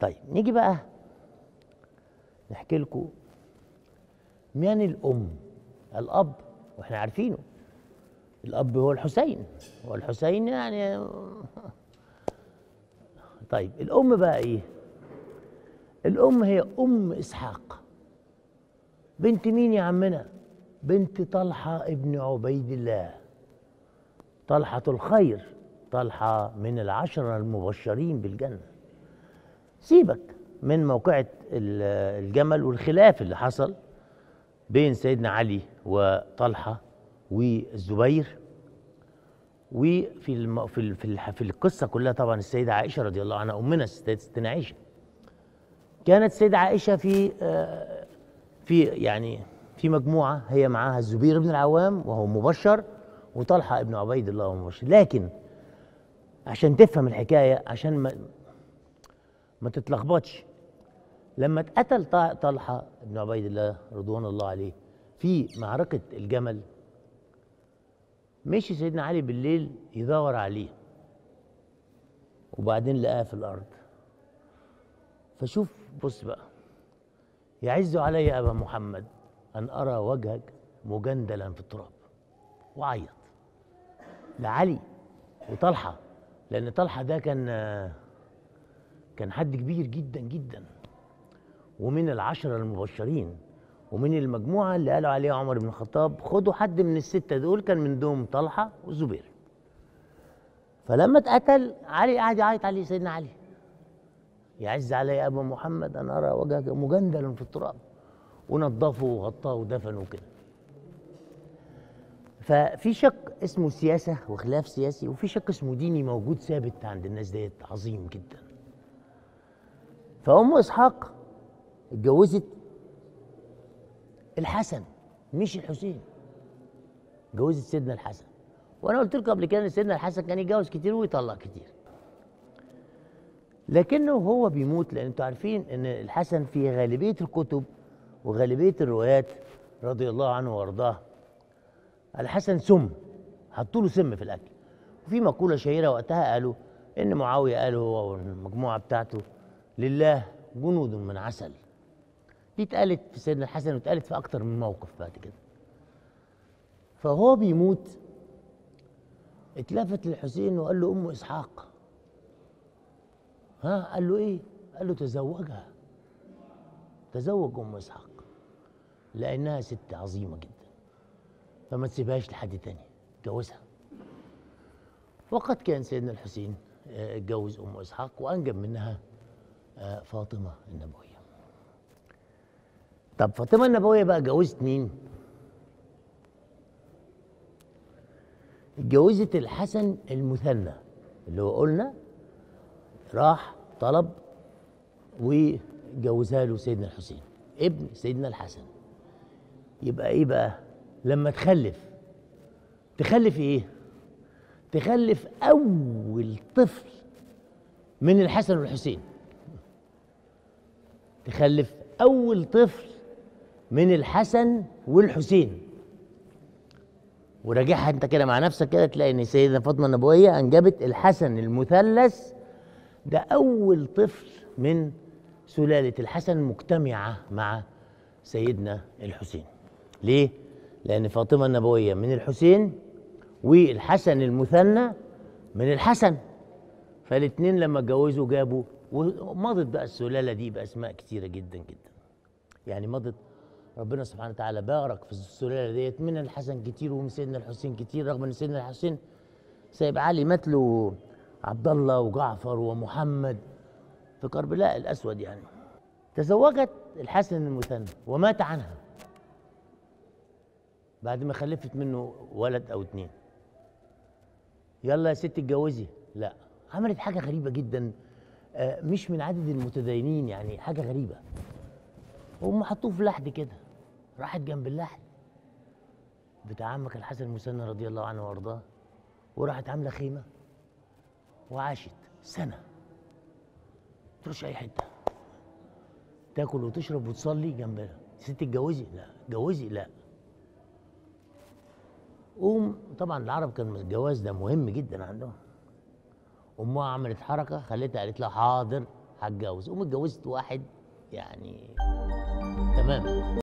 طيب نيجي بقى نحكي لكم مين الام الاب واحنا عارفينه الاب هو الحسين والحسين يعني طيب الام بقى ايه الام هي ام اسحاق بنت مين يا عمنا بنت طلحه ابن عبيد الله طلحه الخير طلحه من العشره المبشرين بالجنه سيبك من موقعة ال- الجمل والخلاف اللي حصل بين سيدنا علي وطلحة والزبير وفي الم... في ال... في, ال... في القصة كلها طبعا السيدة عائشة رضي الله عنها أمنا السيدة ستنا عائشة كانت السيدة عائشة في آه، في يعني في مجموعة هي معاها الزبير بن العوام وهو مبشر وطلحة ابن عبيد الله وهو مبشر لكن عشان تفهم الحكاية عشان ما ما تتلخبطش لما اتقتل طا- طلحه بن عبيد الله رضوان الله عليه في معركه الجمل مشي سيدنا علي بالليل يدور عليه وبعدين لقاه في الارض فشوف بص بقى يعز علي ابا محمد ان ارى وجهك مجندلا في التراب وعيط لعلي وطلحه لان طلحه ده كان آه، كان حد كبير جدا جدا ومن العشرة المبشرين ومن المجموعة اللي قالوا عليها عمر بن الخطاب خدوا حد من الستة دول كان من دوم طلحة والزبير فلما اتقتل علي قعد يعيط عليه سيدنا علي يعز علي أبا محمد أن أرى وجهك مجندلا في التراب ونضفه وغطاه ودفنه وكده ففي شق اسمه سياسة وخلاف سياسي وفي شق اسمه ديني موجود ثابت عند الناس ديت عظيم جدا فأم إسحاق اتجوزت الحسن مش الحسين اتجوزت سيدنا الحسن وانا قلت لكم قبل كده ان سيدنا الحسن كان يتجوز كتير ويطلق كتير لكنه هو بيموت لان انتوا عارفين ان الحسن في غالبيه الكتب وغالبيه الروايات رضي الله عنه وارضاه الحسن سم حطوا له سم في الاكل وفي مقوله شهيره وقتها قالوا ان معاويه قال هو والمجموعه بتاعته لله جنود من عسل دي اتقالت في سيدنا الحسن واتقالت في اكتر من موقف بعد كده فهو بيموت اتلفت للحسين وقال له ام اسحاق ها قال له ايه قال له تزوجها تزوج ام اسحاق لانها ست عظيمه جدا فما تسيبهاش لحد تاني اتجوزها وقد كان سيدنا الحسين آه، اتجوز ام اسحاق وانجب منها آه، فاطمه النبويه طب فاطمه النبويه بقى جوزت مين اتجوزت الحسن المثنى اللي هو قلنا راح طلب وجوزها له سيدنا الحسين ابن سيدنا الحسن يبقى ايه بقى لما تخلف تخلف ايه تخلف اول طفل من الحسن والحسين تخلف اول طفل من الحسن والحسين وراجعها انت كده مع نفسك كده تلاقي ان سيدنا فاطمه النبويه انجبت الحسن المثلث ده اول طفل من سلاله الحسن مجتمعه مع سيدنا الحسين ليه لان فاطمه النبويه من الحسين والحسن المثنى من الحسن فالاثنين لما اتجوزوا جابوا ومضت بقى السلاله دي باسماء كتيره جدا جدا يعني مضت ربنا سبحانه وتعالى بارك في السلاله ديت من الحسن كتير ومن سيدنا الحسين كتير رغم ان سيدنا الحسين سايب علي مات له عبد الله وجعفر ومحمد في كربلاء الاسود يعني تزوجت الحسن المثنى ومات عنها بعد ما خلفت منه ولد او اتنين يلا يا ست اتجوزي لا عملت حاجه غريبه جدا آه، مش من عدد المتدينين يعني حاجه غريبه هم حطوه في لحد كده راحت جنب اللحد بتاع عمك الحسن المثنى رضي الله عنه وارضاه وراحت عامله خيمه وعاشت سنه تروحش اي حته تاكل وتشرب وتصلي جنبها ست اتجوزي لا اتجوزي لا قوم طبعا العرب كان الجواز ده مهم جدا عندهم امها عملت حركه خلتها قالت لها حاضر هتجوز قوم اتجوزت واحد يعني تمام